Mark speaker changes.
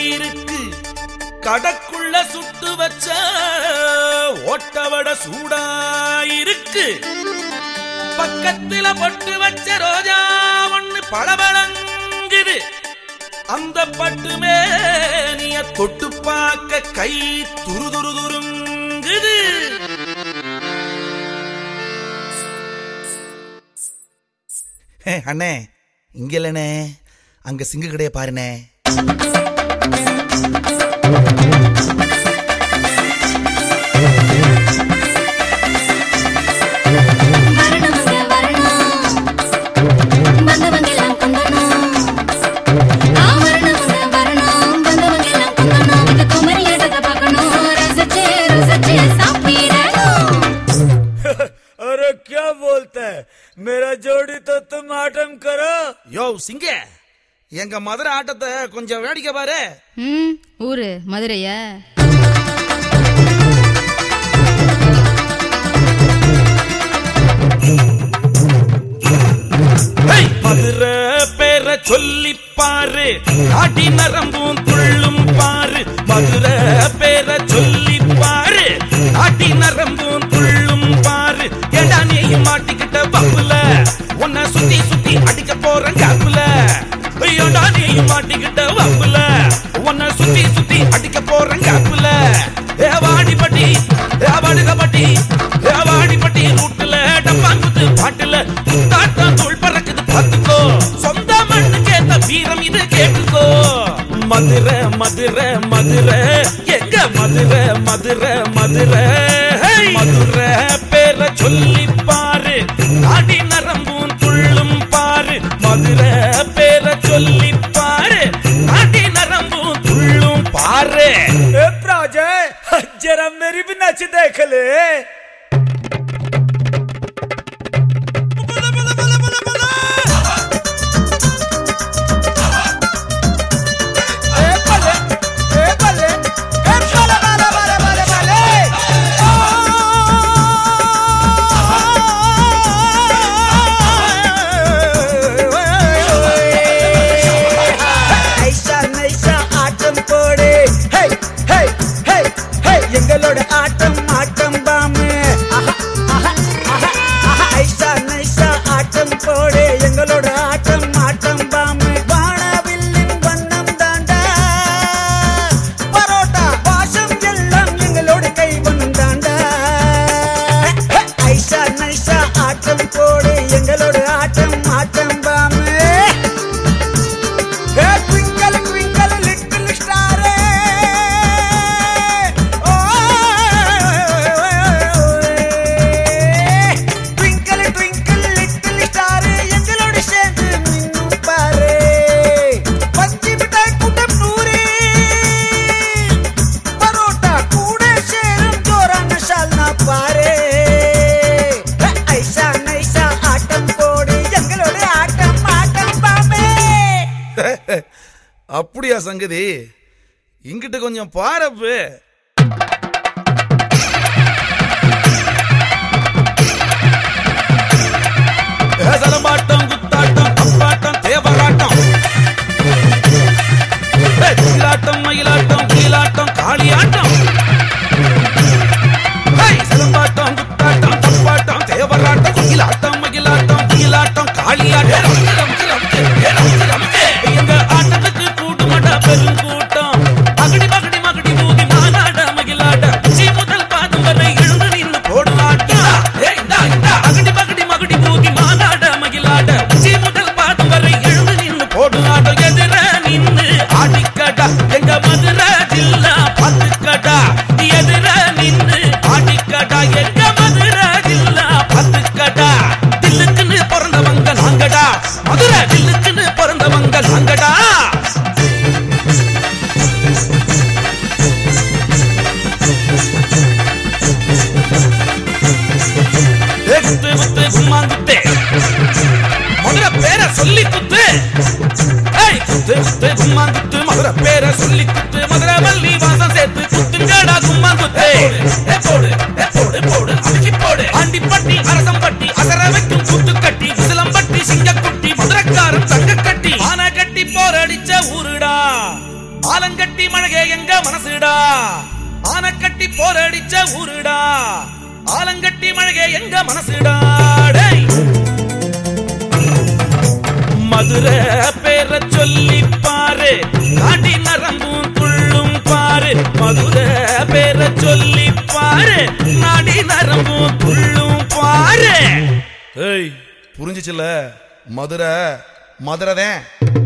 Speaker 1: இருக்கு கடக்குள்ள சுட்டு வச்ச ஓட்டவட சூடா இருக்கு பக்கத்துல பட்டு வச்ச ரோஜா ஒண்ணு பளபளங்குது அந்த பட்டு மேனிய தொட்டு பார்க்க கை துரு துரு துருங்குது
Speaker 2: ஹே, அண்ணே இங்க இல்லண்ணே அங்க சிங்கு கடைய பாருண்ணே
Speaker 3: வரணுங்க வரணும் வந்தவங்க எல்லாம் கொண்டணும் ஆ வரணுங்க வரணும் வந்தவங்க எல்லாம் கொண்டணும் இந்த குமரி ஆட்டத்தை பார்க்கணும் ரசிச்சு ரசிச்சு சாப்பிடணும்
Speaker 4: अरे क्या बोलता है मेरा जोड़ी तो तुम आटम करो
Speaker 2: யோ சிங்க எங்க மதுரை ஆட்டத்தை கொஞ்சம் வேடிக்கை பாரு
Speaker 3: ம் ஊரு மதுரையா
Speaker 1: ஹேய், மதுரை பேர சொல்லி பாரு ஆடி நரம்பும் துள்ளும் பாரு மதுரை பேர சொல்லி பாரு ஆடி நரம்பும் துள்ளும் பாரு ஏடா நீயும் மாட்டிக்கிட்ட பப்புல உன்னை சுத்தி சுத்தி அடிக்க போற காப்புல ஐயோடா நீயும் மாட்டிக்கிட்ட வப்புல உன்னை சுத்தி சுத்தி அடிக்க போற காப்புல ஏ வாடி பட்டி ஏ வாடுக பட்டி ஏ வாடி பட்டி ரூட்டுல டப்பாங்குத்து பாட்டுல தாட்டம் தூள் பறக்குது பாத்துக்கோ சொந்த மண்ணுக்கு ஏத்த வீரம் இது கேட்டுக்கோ மதுரை மதுரை மதுரை எங்க மதுரை மதுரை மதுரை ஹேய்! மதுரை பேர சொல்லி பாரு நாடி நரம்பும் துள்ளும் பாரு மதுரை பேர சொல்லி பாரு நாடி நரம்பும் துள்ளும் பாரு
Speaker 4: ए प्राजय जरा मेरी भी नच देख ले ए भले, ए भले, ए भले, भले, भले, भले, भले। ஐஷா நைஷா ஆட்டம் போடு ஹே ஹே ஹே ஹே எங்களோட ஆட்டம் ஆட்டம் பாமு ஆஹா ஆஹா ஆஹா ஆஹா ஐஷா நைஷா ஆட்டம் போடு எங்களோட ஆட்டம் ஆட்டம் பாமு வானவில்லின் வண்ணம் தாண்டா பரோட்டா பாசம் எல்லாம் எங்களோட கை வண்ணம் தாண்டா ஹே, ஐஷா நைஷா ஆட்டம் போடு எங்களோட ஆட்டம் ஆட்டம் பாமு Hey, twinkle, twinkle, little star. Twinkle, twinkle, little star. எங்களோட சேர்ந்து மின்னும் பாரு. பஞ்சு மிட்டாய் கூட்டம் நூறு. பரோட்டா கூட சேரும் ஜோரான ஷால்னா பாரு. ஹே, ஐஷா நைஷா ஆட்டம் போடு எங்களோட ஆட்டம் ஆட்டம் பாமே
Speaker 2: அப்படியா சங்கதி இங்கிட்டு கொஞ்சம் பாரப்பு
Speaker 1: சலம்பாட்டம் குத்தாட்டம் தப்பாட்டம் தேவராட்டம் ஏய், திகிலாட்டம் மயிலாட்டம் கீழாட்டம் காளியாட்டம் ஏய், சலம்பாட்டம் குத்தாட்டம் தப்பாட்டம் தேவராட்டம் குயிலாட்டம் மயிலாட்டம் கீழாட்டம் காளியாட்டம் ரம்ஜு, ரம்ஜு, ரம்ஜு, ஏ, ரம்ஜு, ரம்ஜு. எங்க ஆட்டத்துக்கு கூடுமட பெருங்கூட்டம் மகடி மகடி மகடி ஊதி மாநாட மகிழாட உச்சி முதல் பாதம் வரை எழுந்து நின்று போடுவாட்டா ஏய், இந்தா, இந்தா. மகடி மகடி மகடி ஊதி மாநாட மகிழாட உச்சி முதல் பாதம் வரை எழுந்து நின்று போடுவாட்டம் எதிர நின்று ஆடிக்கடா எங்க மதுரை ஜில்லா பத்துக்கடா எதிர நின்று ஆடிக்கடா எங்க மதுரை ஜில்லா பத்துக்கடா தில்லுக்குன்னு பிறந்தவங்க நாங்கடா மதுரை தில்லுக்குன்னு பிறந்தவங்க நாங்கடா ஏ, குத்து குத்து கும்மாங்குத்து மதுரை பேரை சொல்லி குத்து ஏய், குத்து குத்து கும்மாங்குத்து மதுரை பேரை சொல்லி குத்து மதுரை மல்லி வாசம் சேர்த்து குத்துங்கடா கும்மாங்குத்து ஏ, போடு ஏ, போடு போடு அமுக்கி போடு ஆண்டிப்பட்டி அரசம்பட்டி அசர வைக்கும் குத்து கட்டி விசிலம்பட்டி சிங்கக்குட்டி மதுரைக்காரன் தங்க கட்டி ஆனை கட்டி போரடிச்ச ஊருடா ஆலங்கட்டி மழகே எங்க மனசுடா ஆனக்கட்டி போரடிச்ச ஊருடா ஆலங்கட்டி மழகே எங்க மனசுடா டேய் மதுரை பேர சொல்லி பாரு நாடி நரம்பும் துள்ளும் பாரு மதுரை பேர சொல்லி பாரு நாடி நரம்பும் துள்ளும் பாரு
Speaker 2: ஏய் புரிஞ்சுச்சுல மதுரை மதுரை தான்